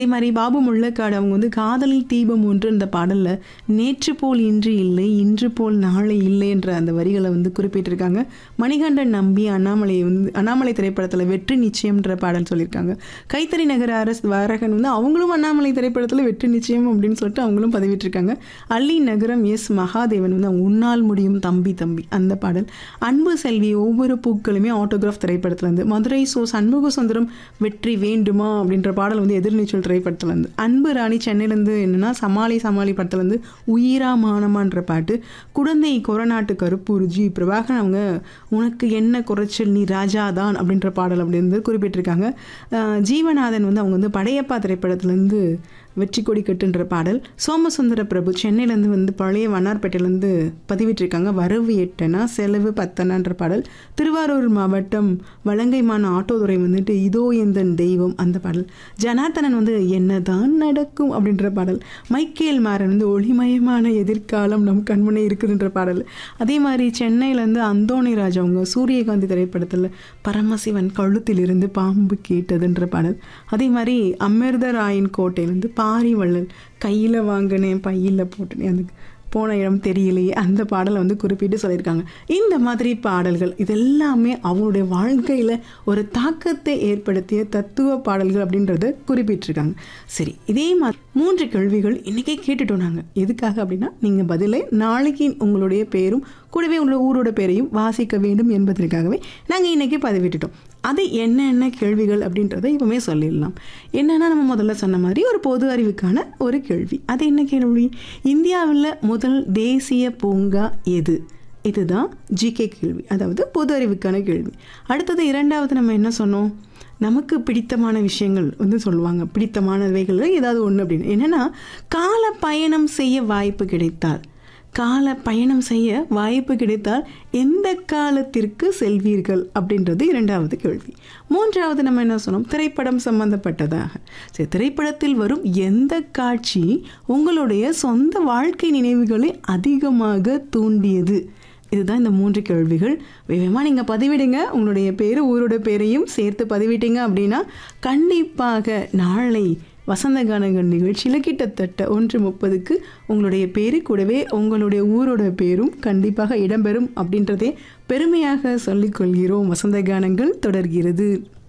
அதே மாதிரி பாபு முள்ளக்காடு அவங்க வந்து காதலில் தீபம் ஒன்று இந்த பாடல்ல நேற்று போல் இன்று இல்லை இன்று போல் நாளை இல்லை என்ற அந்த வரிகளை வந்து குறிப்பிட்டிருக்காங்க மணிகண்டன் நம்பி அண்ணாமலை வந்து அண்ணாமலை திரைப்படத்தில் வெற்றி நிச்சயம்ன்ற பாடல் சொல்லியிருக்காங்க கைத்தறி நகர அரசு வாரகன் வந்து அவங்களும் அண்ணாமலை திரைப்படத்தில் வெற்றி நிச்சயம் அப்படின்னு சொல்லிட்டு அவங்களும் பதிவிட்டிருக்காங்க அள்ளி நகரம் எஸ் மகாதேவன் வந்து அவங்க உன்னால் முடியும் தம்பி தம்பி அந்த பாடல் அன்பு செல்வி ஒவ்வொரு பூக்களுமே ஆட்டோகிராஃப் திரைப்படத்துல இருந்து மதுரை சோ சண்முக சுந்தரம் வெற்றி வேண்டுமா அப்படின்ற பாடல் வந்து எதிர்நீச்சல் திரைப்படத்துல இருந்து அன்பு ராணி சென்னையிலேருந்து என்னன்னா சமாளி சமாளி படத்துல இருந்து உயிரா மானமான்ற பாட்டு குழந்தை கொரநாட்டு கருப்பூர் ஜி பிரபாகரன் அவங்க உனக்கு என்ன குறைச்சல் நீ ராஜாதான் அப்படின்ற பாடல் அப்படி இருந்து குறிப்பிட்டிருக்காங்க அஹ் ஜீவநாதன் வந்து அவங்க வந்து படையப்பா திரைப்படத்துலேருந்து வெற்றி கொடி கட்டுன்ற பாடல் சோமசுந்தர பிரபு சென்னையிலேருந்து வந்து பழைய வண்ணார்பேட்டையிலேருந்து பதிவிட்டிருக்காங்க வரவு எட்டனா செலவு பத்தனான்ற பாடல் திருவாரூர் மாவட்டம் வலங்கைமான ஆட்டோதுறை வந்துட்டு இதோ எந்தன் தெய்வம் அந்த பாடல் ஜனார்த்தனன் வந்து என்னதான் நடக்கும் அப்படின்ற பாடல் மைக்கேல் மாறன் வந்து ஒளிமயமான எதிர்காலம் நம் கண்முனே இருக்குதுன்ற பாடல் அதே மாதிரி சென்னையிலேருந்து அந்தோணி ராஜ் அவங்க சூரியகாந்தி திரைப்படத்தில் பரமசிவன் கழுத்திலிருந்து பாம்பு கேட்டதுன்ற பாடல் அதே மாதிரி அமிர்தராயன் கோட்டையிலேருந்து பாரிவள்ளல் கையில் வாங்கினேன் பையில் போட்டேன் அந்த போன இடம் தெரியலையே அந்த பாடலை வந்து குறிப்பிட்டு சொல்லியிருக்காங்க இந்த மாதிரி பாடல்கள் இதெல்லாமே அவங்களுடைய வாழ்க்கையில் ஒரு தாக்கத்தை ஏற்படுத்திய தத்துவ பாடல்கள் அப்படின்றத குறிப்பிட்டிருக்காங்க சரி இதே மாதிரி மூன்று கேள்விகள் இன்றைக்கே கேட்டுட்டோம் நாங்கள் எதுக்காக அப்படின்னா நீங்கள் பதிலை நாளைக்கு உங்களுடைய பேரும் கூடவே உங்களோட ஊரோட பேரையும் வாசிக்க வேண்டும் என்பதற்காகவே நாங்கள் இன்றைக்கி பதிவிட்டுட்டோம் அது என்னென்ன கேள்விகள் அப்படின்றத இப்போவே சொல்லிடலாம் என்னென்னா நம்ம முதல்ல சொன்ன மாதிரி ஒரு பொது அறிவுக்கான ஒரு கேள்வி அது என்ன கேள்வி இந்தியாவில் முதல் தேசிய பூங்கா எது இதுதான் ஜிகே கேள்வி அதாவது பொது அறிவுக்கான கேள்வி அடுத்தது இரண்டாவது நம்ம என்ன சொன்னோம் நமக்கு பிடித்தமான விஷயங்கள் வந்து சொல்லுவாங்க பிடித்தமானவைகள் ஏதாவது ஒன்று அப்படின்னு என்னென்னா கால பயணம் செய்ய வாய்ப்பு கிடைத்தால் கால பயணம் செய்ய வாய்ப்பு கிடைத்தால் எந்த காலத்திற்கு செல்வீர்கள் அப்படின்றது இரண்டாவது கேள்வி மூன்றாவது நம்ம என்ன சொன்னோம் திரைப்படம் சம்பந்தப்பட்டதாக சரி திரைப்படத்தில் வரும் எந்த காட்சி உங்களுடைய சொந்த வாழ்க்கை நினைவுகளை அதிகமாக தூண்டியது இதுதான் இந்த மூன்று கேள்விகள் வேகமாக நீங்கள் பதிவிடுங்க உங்களுடைய பேர் ஊரோட பேரையும் சேர்த்து பதிவிட்டீங்க அப்படின்னா கண்டிப்பாக நாளை வசந்த கானங்கள் நிகழ்ச்சியில் கிட்டத்தட்ட ஒன்று முப்பதுக்கு உங்களுடைய பேரு கூடவே உங்களுடைய ஊரோட பேரும் கண்டிப்பாக இடம்பெறும் அப்படின்றதே பெருமையாக சொல்லிக்கொள்கிறோம் வசந்த கானங்கள் தொடர்கிறது